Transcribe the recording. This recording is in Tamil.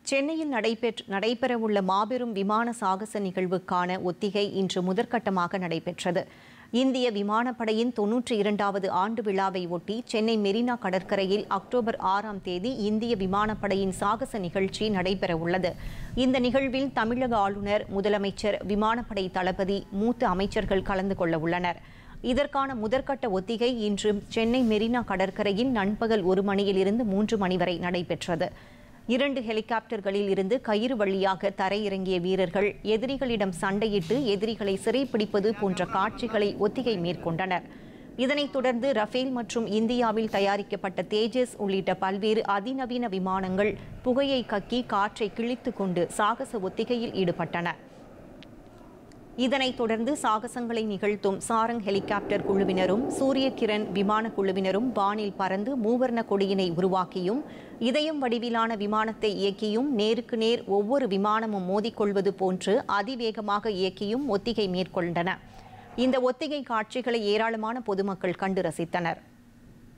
சென்னையில் நடைபெற்ற நடைபெறவுள்ள மாபெரும் விமான சாகச நிகழ்வுக்கான ஒத்திகை இன்று முதற்கட்டமாக நடைபெற்றது இந்திய விமானப்படையின் தொன்னூற்றி இரண்டாவது ஆண்டு விழாவை ஒட்டி சென்னை மெரினா கடற்கரையில் அக்டோபர் ஆறாம் தேதி இந்திய விமானப்படையின் சாகச நிகழ்ச்சி நடைபெறவுள்ளது இந்த நிகழ்வில் தமிழக ஆளுநர் முதலமைச்சர் விமானப்படை தளபதி மூத்த அமைச்சர்கள் கலந்து கொள்ள உள்ளனர் இதற்கான முதற்கட்ட ஒத்திகை இன்று சென்னை மெரினா கடற்கரையில் நண்பகல் ஒரு மணியிலிருந்து மூன்று மணி வரை நடைபெற்றது இரண்டு ஹெலிகாப்டர்களில் இருந்து கயிறு வழியாக தரையிறங்கிய வீரர்கள் எதிரிகளிடம் சண்டையிட்டு எதிரிகளை சிறைப்பிடிப்பது போன்ற காட்சிகளை ஒத்திகை மேற்கொண்டனர் இதனைத் தொடர்ந்து ரஃபேல் மற்றும் இந்தியாவில் தயாரிக்கப்பட்ட தேஜஸ் உள்ளிட்ட பல்வேறு அதிநவீன விமானங்கள் புகையை கக்கி காற்றை கிழித்து கொண்டு சாகச ஒத்திகையில் ஈடுபட்டன இதனைத் தொடர்ந்து சாகசங்களை நிகழ்த்தும் சாரங் ஹெலிகாப்டர் குழுவினரும் சூரிய கிரண் விமான குழுவினரும் வானில் பறந்து மூவர்ண கொடியினை உருவாக்கியும் இதயம் வடிவிலான விமானத்தை இயக்கியும் நேருக்கு நேர் ஒவ்வொரு விமானமும் மோதிக்கொள்வது போன்று அதிவேகமாக இயக்கியும் ஒத்திகை மேற்கொண்டன இந்த ஒத்திகை காட்சிகளை ஏராளமான பொதுமக்கள் கண்டு ரசித்தனர்